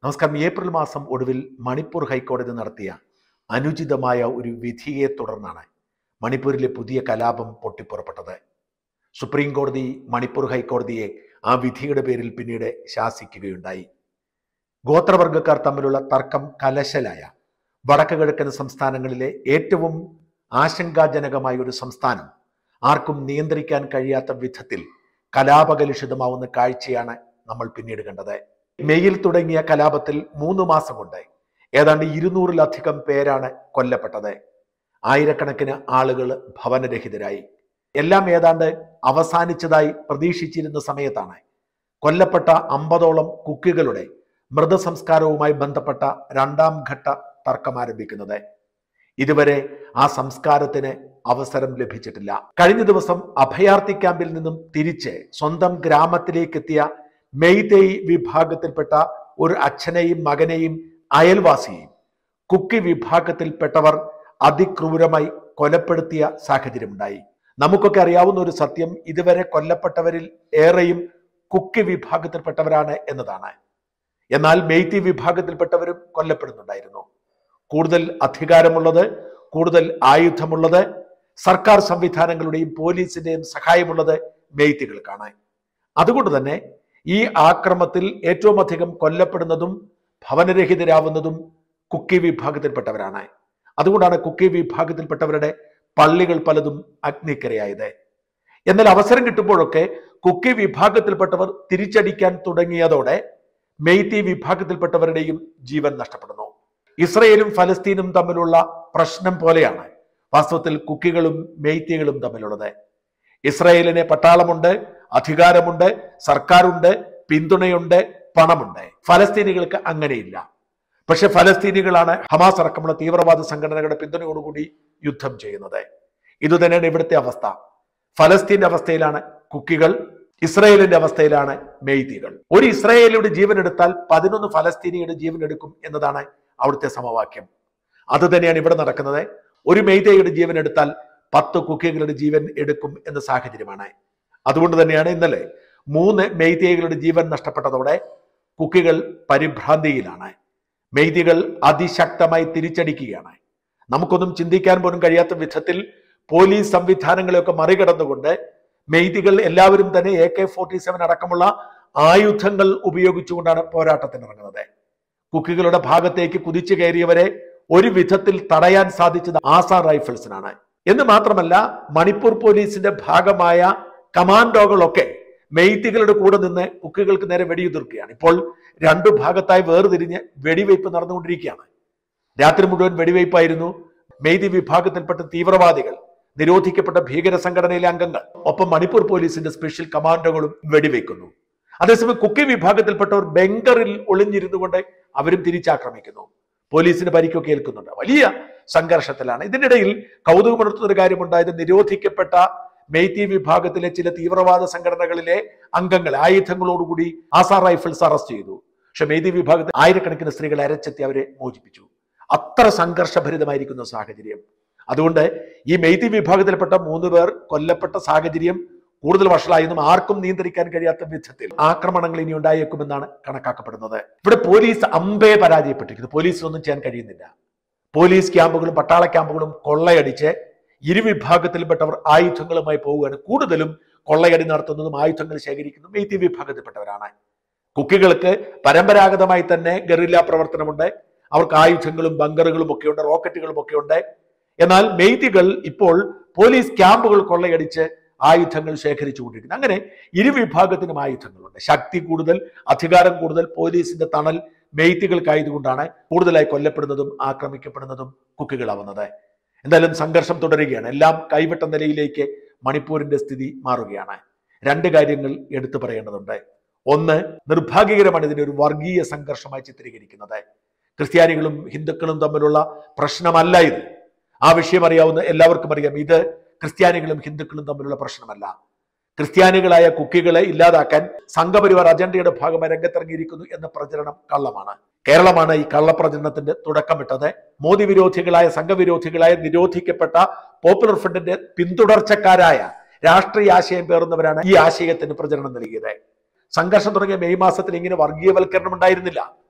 നമസ്കാരം ഏപ്രിൽ മാസം ഒടുവിൽ മണിപ്പൂർ ഹൈക്കോടതി നടത്തിയ അനുചിതമായ ഒരു വിധിയെ തുടർന്നാണ് മണിപ്പൂരിലെ പുതിയ കലാപം പൊട്ടിപ്പുറപ്പെട്ടത് സുപ്രീം കോടതി മണിപ്പൂർ ഹൈക്കോടതിയെ ആ വിധിയുടെ പേരിൽ പിന്നീട് ശാസിക്കുകയുണ്ടായി ഗോത്രവർഗക്കാർ തമ്മിലുള്ള തർക്കം കലശലായ വടക്ക് കിഴക്കൻ സംസ്ഥാനങ്ങളിലെ ഏറ്റവും ആശങ്കാജനകമായ ഒരു സംസ്ഥാനം ആർക്കും നിയന്ത്രിക്കാൻ കഴിയാത്ത വിധത്തിൽ കലാപകലുഷിതമാവുന്ന കാഴ്ചയാണ് നമ്മൾ പിന്നീട് കണ്ടത് മെയ്യിൽ തുടങ്ങിയ കലാപത്തിൽ മൂന്ന് മാസം കൊണ്ട് ഏതാണ്ട് ഇരുന്നൂറിലധികം പേരാണ് കൊല്ലപ്പെട്ടത് ആയിരക്കണക്കിന് ആളുകൾ ഭവനരഹിതരായി എല്ലാം ഏതാണ്ട് അവസാനിച്ചതായി പ്രതീക്ഷിച്ചിരുന്ന സമയത്താണ് കൊല്ലപ്പെട്ട അമ്പതോളം കുക്കികളുടെ മൃതസംസ്കാരവുമായി ബന്ധപ്പെട്ട രണ്ടാം ഘട്ട തർക്കം ആരംഭിക്കുന്നത് ഇതുവരെ ആ സംസ്കാരത്തിന് അവസരം ലഭിച്ചിട്ടില്ല കഴിഞ്ഞ ദിവസം അഭയാർത്ഥി ക്യാമ്പിൽ നിന്നും തിരിച്ച് സ്വന്തം ഗ്രാമത്തിലേക്ക് എത്തിയ മെയ്തേയ് വിഭാഗത്തിൽപ്പെട്ട ഒരു അച്ഛനെയും മകനെയും അയൽവാസിയെയും കുക്കി വിഭാഗത്തിൽപ്പെട്ടവർ അതിക്രൂരമായി കൊലപ്പെടുത്തിയ സാഹചര്യമുണ്ടായി നമുക്കൊക്കെ അറിയാവുന്ന ഒരു സത്യം ഇതുവരെ കൊല്ലപ്പെട്ടവരിൽ ഏറെയും കുക്കി വിഭാഗത്തിൽപ്പെട്ടവരാണ് എന്നതാണ് എന്നാൽ മെയ്തി വിഭാഗത്തിൽപ്പെട്ടവരും കൊല്ലപ്പെടുന്നുണ്ടായിരുന്നു കൂടുതൽ അധികാരമുള്ളത് കൂടുതൽ ആയുധമുള്ളത് സർക്കാർ സംവിധാനങ്ങളുടെയും പോലീസിന്റെയും സഹായമുള്ളത് മെയ്ത്തികൾക്കാണ് അതുകൊണ്ട് തന്നെ ഈ ആക്രമത്തിൽ ഏറ്റവും അധികം കൊല്ലപ്പെടുന്നതും ഭവനരഹിതരാവുന്നതും കുക്കി വിഭാഗത്തിൽപ്പെട്ടവരാണ് അതുകൊണ്ടാണ് കുക്കി വിഭാഗത്തിൽപ്പെട്ടവരുടെ പള്ളികൾ പലതും അഗ്നിക്കരയായത് എന്നാൽ അവസരം കിട്ടുമ്പോഴൊക്കെ കുക്കി വിഭാഗത്തിൽപ്പെട്ടവർ തിരിച്ചടിക്കാൻ തുടങ്ങിയതോടെ മെയ്തി വിഭാഗത്തിൽപ്പെട്ടവരുടെയും ജീവൻ നഷ്ടപ്പെടുന്നു ഇസ്രയേലും ഫലസ്തീനും തമ്മിലുള്ള പ്രശ്നം പോലെയാണ് വാസ്തവത്തിൽ കുക്കികളും മെയ്ത്തികളും തമ്മിലുള്ളത് ഇസ്രയേലിന് പട്ടാളമുണ്ട് അധികാരമുണ്ട് സർക്കാരുണ്ട് പിന്തുണയുണ്ട് പണമുണ്ട് ഫലസ്തീനികൾക്ക് അങ്ങനെയില്ല പക്ഷെ ഫലസ്തീനികളാണ് ഹമാസ് അടക്കമുള്ള തീവ്രവാദ സംഘടനകളുടെ പിന്തുണയോടുകൂടി യുദ്ധം ചെയ്യുന്നത് ഇതുതന്നെയാണ് ഇവിടുത്തെ അവസ്ഥ ഫലസ്തീന്റെ അവസ്ഥയിലാണ് കുക്കികൾ ഇസ്രയേലിന്റെ അവസ്ഥയിലാണ് മെയ്തികൾ ഒരു ഇസ്രയേലിയുടെ ജീവൻ എടുത്താൽ പതിനൊന്ന് ഫലസ്തീനിയുടെ ജീവൻ എടുക്കും എന്നതാണ് അവിടുത്തെ സമവാക്യം അത് തന്നെയാണ് ഇവിടെ നടക്കുന്നത് ഒരു മെയ്തയുടെ ജീവൻ എടുത്താൽ പത്ത് കുക്കികളുടെ ജീവൻ എടുക്കും എന്ന സാഹചര്യമാണ് അതുകൊണ്ട് തന്നെയാണ് ഇന്നലെ മൂന്ന് മെയ്തേകളുടെ ജീവൻ നഷ്ടപ്പെട്ടതോടെ കുക്കികൾ പരിഭ്രാന്തിയിലാണ് മെയ്തികൾ അതിശക്തമായി തിരിച്ചടിക്കുകയാണ് നമുക്കൊന്നും ചിന്തിക്കാൻ പോലും കഴിയാത്ത വിധത്തിൽ പോലീസ് സംവിധാനങ്ങളെയൊക്കെ മറികടന്നുകൊണ്ട് മെയ്തികൾ എല്ലാവരും തന്നെ എ കെ ഫോർട്ടി സെവൻ അടക്കമുള്ള ആയുധങ്ങൾ ഉപയോഗിച്ചുകൊണ്ടാണ് പോരാട്ടത്തിന് ഇറങ്ങുന്നത് കുക്കികളുടെ ഭാഗത്തേക്ക് കുതിച്ചു കയറിയവരെ ഒരു വിധത്തിൽ തടയാൻ സാധിച്ചത് ആസാ റൈഫിൾസിനാണ് എന്ന് മാത്രമല്ല മണിപ്പൂർ പോലീസിന്റെ ഭാഗമായ കമാൻഡോകളൊക്കെ മെയ്ത്തികളുടെ കൂടെ നിന്ന് കുക്കികൾക്ക് നേരെ വെടിയുതിർക്കുകയാണ് ഇപ്പോൾ രണ്ടു ഭാഗത്തായി വേർതിരിഞ്ഞ് വെടിവയ്പ് നടന്നുകൊണ്ടിരിക്കുകയാണ് രാത്രി മുഴുവൻ വെടിവയ്പായിരുന്നു മെയ്തി വിഭാഗത്തിൽപ്പെട്ട തീവ്രവാദികൾ നിരോധിക്കപ്പെട്ട ഭീകര സംഘടനയിലെ അംഗങ്ങൾ ഒപ്പം മണിപ്പൂർ പോലീസിന്റെ സ്പെഷ്യൽ കമാൻഡോകളും വെടിവെക്കുന്നു അതേസമയം കുക്കി വിഭാഗത്തിൽപ്പെട്ടവർ ബംഗറിൽ ഒളിഞ്ഞിരുന്നു കൊണ്ട് അവരും തിരിച്ചാക്രമിക്കുന്നു പോലീസിന് പരിക്കൊക്കെ ഏൽക്കുന്നുണ്ട് വലിയ സംഘർഷത്തിലാണ് ഇതിനിടയിൽ കൗതുകമുണർത്തുന്ന ഒരു കാര്യമുണ്ടായത് നിരോധിക്കപ്പെട്ട മെയ്തി വിഭാഗത്തിലെ ചില തീവ്രവാദ സംഘടനകളിലെ അംഗങ്ങൾ ആയുധങ്ങളോടുകൂടി ആസാ റൈഫിൾസ് അറസ്റ്റ് ചെയ്തു പക്ഷെ മെയ്തി വിഭാഗത്തിൽ ആയിരക്കണക്കിന് സ്ത്രീകൾ അരച്ചെത്തി അവരെ മോചിപ്പിച്ചു അത്ര സംഘർഷഭരിതമായിരിക്കുന്ന സാഹചര്യം അതുകൊണ്ട് ഈ മെയ്തി വിഭാഗത്തിൽപ്പെട്ട മൂന്ന് പേർ കൊല്ലപ്പെട്ട സാഹചര്യം കൂടുതൽ വഷളായെന്നും ആർക്കും നിയന്ത്രിക്കാൻ കഴിയാത്ത വിധത്തിൽ ആക്രമണങ്ങൾ ഇനി ഉണ്ടായേക്കുമെന്നാണ് കണക്കാക്കപ്പെടുന്നത് ഇവിടെ പോലീസ് അമ്പേ പരാജയപ്പെട്ടിരിക്കുന്നു പോലീസിനൊന്നും ചെയ്യാൻ കഴിയുന്നില്ല പോലീസ് ക്യാമ്പുകളും പട്ടാള ക്യാമ്പുകളും കൊള്ളയടിച്ച് ഇരുവിഭാഗത്തിൽപ്പെട്ടവർ ആയുധങ്ങളുമായി പോവുകയാണ് കൂടുതലും കൊള്ളയടി നടത്തുന്നതും ആയുധങ്ങൾ ശേഖരിക്കുന്നതും മെയ്തി വിഭാഗത്തിൽപ്പെട്ടവരാണ് കുക്കികൾക്ക് പരമ്പരാഗതമായി തന്നെ ഗറില്ല പ്രവർത്തനമുണ്ട് അവർക്ക് ആയുധങ്ങളും ബങ്കറുകളും ഒക്കെ ഉണ്ട് റോക്കറ്റുകളും ഒക്കെ ഉണ്ട് എന്നാൽ മെയ്തികൾ ഇപ്പോൾ പോലീസ് ക്യാമ്പുകൾ കൊള്ളയടിച്ച് ആയുധങ്ങൾ ശേഖരിച്ചുകൊണ്ടിരിക്കുന്നു അങ്ങനെ ഇരുവിഭാഗത്തിനും ആയുധങ്ങളുണ്ട് ശക്തി കൂടുതൽ അധികാരം കൂടുതൽ പോലീസിന്റെ തണൽ മെയ്ത്തികൾക്കായതുകൊണ്ടാണ് കൂടുതലായി കൊല്ലപ്പെടുന്നതും ആക്രമിക്കപ്പെടുന്നതും കുക്കികളാവുന്നത് എന്തായാലും സംഘർഷം തുടരുകയാണ് എല്ലാം കൈവിട്ട നിലയിലേക്ക് മണിപ്പൂരിന്റെ സ്ഥിതി മാറുകയാണ് രണ്ട് കാര്യങ്ങൾ എടുത്തു പറയേണ്ടതുണ്ട് ഒന്ന് നിർഭാഗ്യകരമാണ് ഇതിനെ ഒരു വർഗീയ സംഘർഷമായി ചിത്രീകരിക്കുന്നത് ക്രിസ്ത്യാനികളും ഹിന്ദുക്കളും തമ്മിലുള്ള പ്രശ്നമല്ല ഇത് ആ വിഷയം അറിയാവുന്ന എല്ലാവർക്കും അറിയാം ഇത് ക്രിസ്ത്യാനികളും ഹിന്ദുക്കളും തമ്മിലുള്ള പ്രശ്നമല്ല ക്രിസ്ത്യാനികളായ കുക്കികളെ ഇല്ലാതാക്കാൻ സംഘപരിവാർ അജണ്ടയുടെ ഭാഗമായി രംഗത്തിറങ്ങിയിരിക്കുന്നു എന്ന പ്രചരണം കള്ളമാണ് കേരളമാണ് ഈ കള്ളപ്രചരണത്തിന്റെ തുടക്കമിട്ടത് മോദി വിരോധികളായ സംഘവിരോധികളായ നിരോധിക്കപ്പെട്ട പോപ്പുലർ ഫ്രണ്ടിന്റെ പിന്തുടർച്ചക്കാരായ രാഷ്ട്രീയ ആശയം പേറുന്നവരാണ് ഈ ആശയത്തിന് പ്രചരണം നൽകിയത് സംഘർഷം തുടങ്ങിയ മെയ് മാസത്തിൽ ഇങ്ങനെ വർഗീയവൽക്കരണം ഉണ്ടായിരുന്നില്ല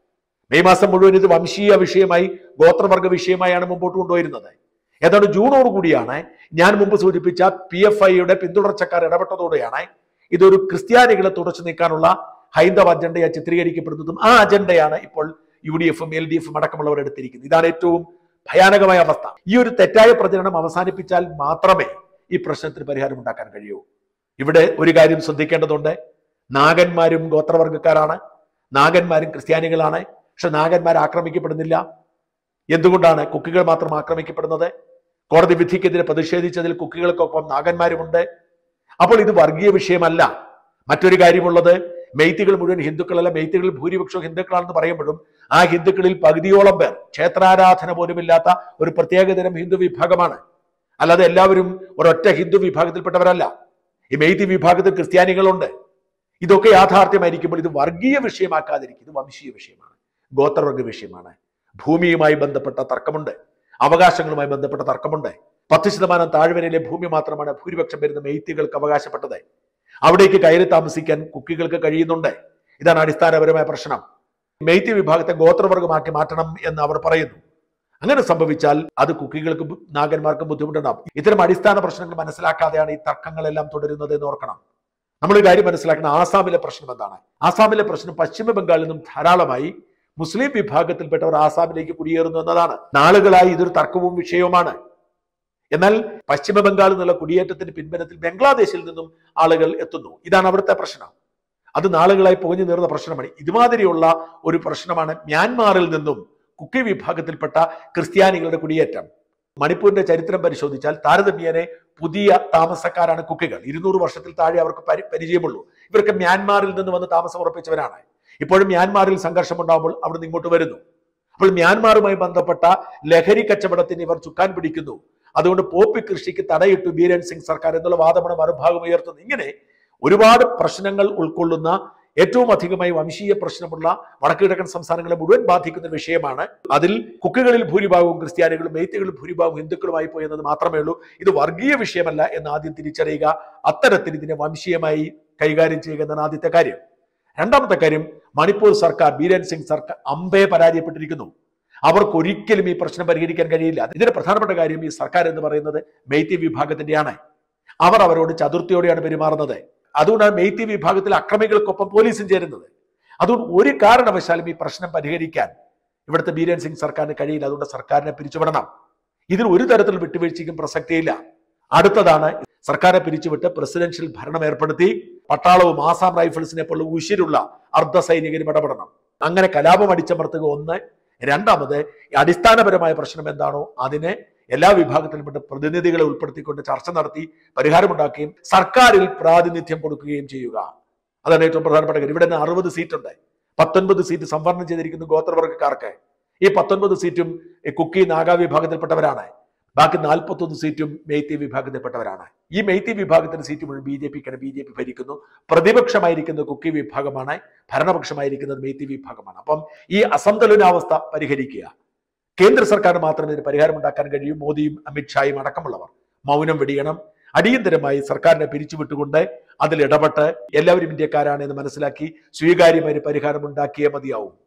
മെയ് മാസം മുഴുവൻ ഇത് വംശീയ വിഷയമായി ഗോത്രവർഗ വിഷയമായാണ് മുമ്പോട്ട് കൊണ്ടുപോയിരുന്നത് ഏതാണ്ട് ജൂണോട് കൂടിയാണ് ഞാൻ മുമ്പ് സൂചിപ്പിച്ച പി എഫ് ഐയുടെ പിന്തുടർച്ചക്കാർ ഇടപെട്ടതോടെയാണ് ഇതൊരു ക്രിസ്ത്യാനികളെ തുടച്ചു നീക്കാനുള്ള ഹൈന്ദവ അജണ്ടയായി ചിത്രീകരിക്കപ്പെടുന്നതും ആ അജണ്ടയാണ് ഇപ്പോൾ യു ഡി എഫും എൽ ഡി എഫും അടക്കമുള്ളവർ എടുത്തിരിക്കുന്നത് ഇതാണ് ഏറ്റവും ഭയാനകമായ അവസ്ഥ ഈ ഒരു തെറ്റായ പ്രചരണം അവസാനിപ്പിച്ചാൽ മാത്രമേ ഈ പ്രശ്നത്തിന് പരിഹാരം ഉണ്ടാക്കാൻ കഴിയൂ ഇവിടെ ഒരു കാര്യം ശ്രദ്ധിക്കേണ്ടതുണ്ട് നാഗന്മാരും ഗോത്രവർഗക്കാരാണ് നാഗന്മാരും ക്രിസ്ത്യാനികളാണ് പക്ഷെ നാഗന്മാർ ആക്രമിക്കപ്പെടുന്നില്ല എന്തുകൊണ്ടാണ് കുക്കികൾ മാത്രം ആക്രമിക്കപ്പെടുന്നത് കോടതി വിധിക്കെതിരെ പ്രതിഷേധിച്ചതിൽ കുക്കികൾക്കൊപ്പം നാഗന്മാരുമുണ്ട് അപ്പോൾ ഇത് വർഗീയ വിഷയമല്ല മറ്റൊരു കാര്യമുള്ളത് മെയ്ത്തികൾ മുഴുവൻ ഹിന്ദുക്കളല്ല മെയ്ത്തികളിൽ ഭൂരിപക്ഷവും ഹിന്ദുക്കളാണെന്ന് പറയുമ്പോഴും ആ ഹിന്ദുക്കളിൽ പകുതിയോളം പേർ ക്ഷേത്രാരാധന പോലുമില്ലാത്ത ഒരു പ്രത്യേകതരം ഹിന്ദു വിഭാഗമാണ് അല്ലാതെ എല്ലാവരും ഒരൊറ്റ ഹിന്ദു വിഭാഗത്തിൽപ്പെട്ടവരല്ല ഈ മെയ്ത്തി വിഭാഗത്തിൽ ക്രിസ്ത്യാനികളുണ്ട് ഇതൊക്കെ യാഥാർത്ഥ്യമായിരിക്കുമ്പോൾ ഇത് വർഗീയ വിഷയമാക്കാതിരിക്കും ഇത് വംശീയ വിഷയമാണ് ഗോത്രവർഗ വിഷയമാണ് ഭൂമിയുമായി ബന്ധപ്പെട്ട തർക്കമുണ്ട് അവകാശങ്ങളുമായി ബന്ധപ്പെട്ട തർക്കമുണ്ട് പത്ത് ശതമാനം താഴ്വരയിലെ ഭൂമി മാത്രമാണ് ഭൂരിപക്ഷം വരുന്ന മെയ്ത്തികൾക്ക് അവകാശപ്പെട്ടത് അവിടേക്ക് കയറി താമസിക്കാൻ കുക്കികൾക്ക് കഴിയുന്നുണ്ട് ഇതാണ് അടിസ്ഥാനപരമായ പ്രശ്നം മെയ്ത്തി വിഭാഗത്തെ ഗോത്രവർഗമാക്കി മാറ്റണം എന്ന് അവർ പറയുന്നു അങ്ങനെ സംഭവിച്ചാൽ അത് കുക്കികൾക്കും നാഗന്മാർക്കും ബുദ്ധിമുട്ടുണ്ടാവും ഇത്തരം അടിസ്ഥാന പ്രശ്നങ്ങൾ മനസ്സിലാക്കാതെയാണ് ഈ തർക്കങ്ങളെല്ലാം തുടരുന്നത് എന്ന് ഓർക്കണം നമ്മൾ ഒരു കാര്യം മനസ്സിലാക്കണം ആസാമിലെ പ്രശ്നം എന്താണ് ആസാമിലെ പ്രശ്നം പശ്ചിമ ബംഗാളിൽ നിന്നും ധാരാളമായി മുസ്ലിം വിഭാഗത്തിൽപ്പെട്ടവർ ആസാമിലേക്ക് കുടിയേറുന്നു എന്നതാണ് നാളുകളായി ഇതൊരു തർക്കവും വിഷയവുമാണ് എന്നാൽ പശ്ചിമ ബംഗാളിൽ നിന്നുള്ള കുടിയേറ്റത്തിന് പിൻബലത്തിൽ ബംഗ്ലാദേശിൽ നിന്നും ആളുകൾ എത്തുന്നു ഇതാണ് അവിടുത്തെ പ്രശ്നം അത് നാളുകളായി പുകഞ്ഞു നീർന്ന പ്രശ്നമാണ് ഇതുമാതിരിയുള്ള ഒരു പ്രശ്നമാണ് മ്യാൻമാറിൽ നിന്നും കുക്കി വിഭാഗത്തിൽപ്പെട്ട ക്രിസ്ത്യാനികളുടെ കുടിയേറ്റം മണിപ്പൂരിന്റെ ചരിത്രം പരിശോധിച്ചാൽ താരതമ്യേനെ പുതിയ താമസക്കാരാണ് കുക്കികൾ ഇരുന്നൂറ് വർഷത്തിൽ താഴെ അവർക്ക് പരി- പരിചയമുള്ളൂ ഇവർക്ക് മ്യാൻമാറിൽ നിന്ന് വന്ന് താമസം ഉറപ്പിച്ചവരാണ് ഇപ്പോഴും മ്യാൻമാറിൽ സംഘർഷം ഉണ്ടാകുമ്പോൾ അവിടുന്ന് ഇങ്ങോട്ട് വരുന്നു അപ്പോൾ മ്യാൻമാറുമായി ബന്ധപ്പെട്ട ലഹരി കച്ചവടത്തിന് ഇവർ ചുക്കാൻ പിടിക്കുന്നു അതുകൊണ്ട് പോപ്പി കൃഷിക്ക് തടയിട്ടു ബീരൻ സിംഗ് സർക്കാർ എന്നുള്ള വാദമാണ് മറുഭാഗം ഉയർത്തുന്നത് ഇങ്ങനെ ഒരുപാട് പ്രശ്നങ്ങൾ ഉൾക്കൊള്ളുന്ന ഏറ്റവും അധികമായി വംശീയ പ്രശ്നമുള്ള വടക്കു കിഴക്കൻ സംസ്ഥാനങ്ങളെ മുഴുവൻ ബാധിക്കുന്ന ഒരു വിഷയമാണ് അതിൽ കുക്കുകളിൽ ഭൂരിഭാഗവും ക്രിസ്ത്യാനികളും മെയ്ത്തുകളിൽ ഭൂരിഭാഗവും ഹിന്ദുക്കളുമായി പോയി എന്നത് മാത്രമേ ഉള്ളൂ ഇത് വർഗീയ വിഷയമല്ല എന്ന് ആദ്യം തിരിച്ചറിയുക അത്തരത്തിൽ ഇതിനെ വംശീയമായി കൈകാര്യം ചെയ്യുക എന്നതാണ് ആദ്യത്തെ കാര്യം രണ്ടാമത്തെ കാര്യം മണിപ്പൂർ സർക്കാർ ബീരൻ സിംഗ് സർക്കാർ അമ്പേ പരാജയപ്പെട്ടിരിക്കുന്നു അവർക്ക് ഒരിക്കലും ഈ പ്രശ്നം പരിഹരിക്കാൻ കഴിയില്ല ഇതിന്റെ പ്രധാനപ്പെട്ട കാര്യം ഈ സർക്കാർ എന്ന് പറയുന്നത് മെയ്ത്തി വിഭാഗത്തിന്റെയാണ് അവർ അവരോട് ചതുർത്ഥിയോടെയാണ് പെരുമാറുന്നത് അതുകൊണ്ടാണ് മെയ്ത്തി വിഭാഗത്തിൽ അക്രമികൾക്കൊപ്പം പോലീസും ചേരുന്നത് അതുകൊണ്ട് ഒരു കാരണവശാലും ഈ പ്രശ്നം പരിഹരിക്കാൻ ഇവിടുത്തെ ബീരൻ സിംഗ് സർക്കാരിന് കഴിയില്ല അതുകൊണ്ട് സർക്കാരിനെ പിരിച്ചുവിടണം ഇതിൽ ഒരു തരത്തിലുള്ള വിട്ടുവീഴ്ചയ്ക്കും പ്രസക്തിയില്ല അടുത്തതാണ് സർക്കാരെ പിരിച്ചുവിട്ട് പ്രസിഡൻഷ്യൽ ഭരണം ഏർപ്പെടുത്തി പട്ടാളവും ആസാം റൈഫിൾസിനെ പോലുള്ള ഉശിരുള്ള അർദ്ധ സൈനികരും ഇടപെടണം അങ്ങനെ കലാപം അടിച്ചമർത്തുക ഒന്ന് രണ്ടാമത് ഈ അടിസ്ഥാനപരമായ പ്രശ്നം എന്താണോ അതിനെ എല്ലാ വിഭാഗത്തിലുംപ്പെട്ട പ്രതിനിധികളെ ഉൾപ്പെടുത്തിക്കൊണ്ട് ചർച്ച നടത്തി പരിഹാരമുണ്ടാക്കുകയും സർക്കാരിൽ പ്രാതിനിധ്യം കൊടുക്കുകയും ചെയ്യുക അതാണ് ഏറ്റവും പ്രധാനപ്പെട്ട കാര്യം ഇവിടെ നിന്ന് അറുപത് സീറ്റ് ഉണ്ട് പത്തൊൻപത് സീറ്റ് സംവരണം ചെയ്തിരിക്കുന്നു ഗോത്രവർഗക്കാർക്ക് ഈ പത്തൊൻപത് സീറ്റും ഈ കുക്കി നാഗ വിഭാഗത്തിൽപ്പെട്ടവരാണ് ബാക്കി നാൽപ്പത്തൊന്ന് സീറ്റും മെയ്ത്തി വിഭാഗത്തിൽപ്പെട്ടവരാണ് ഈ മെയ്ത്തി വിഭാഗത്തിന്റെ സീറ്റ് മുഴുവൻ ബി ജെ പിക്കാണ് ബി ജെ പി ഭരിക്കുന്നു പ്രതിപക്ഷമായിരിക്കുന്നത് കുക്കി വിഭാഗമാണ് ഭരണപക്ഷമായിരിക്കുന്നത് മെയ്ത്തി വിഭാഗമാണ് അപ്പം ഈ അസന്തുലനാവസ്ഥ പരിഹരിക്കുക കേന്ദ്ര സർക്കാർ മാത്രമേ ഇതിന് പരിഹാരം ഉണ്ടാക്കാൻ കഴിയൂ മോദിയും അമിത്ഷായും അടക്കമുള്ളവർ മൗനം വെടിയണം അടിയന്തരമായി സർക്കാരിനെ പിരിച്ചുവിട്ടുകൊണ്ട് അതിൽ ഇടപെട്ട് എല്ലാവരും ഇന്ത്യക്കാരാണ് എന്ന് മനസ്സിലാക്കി സ്വീകാര്യമായ ഒരു പരിഹാരം ഉണ്ടാക്കിയേ മതിയാവും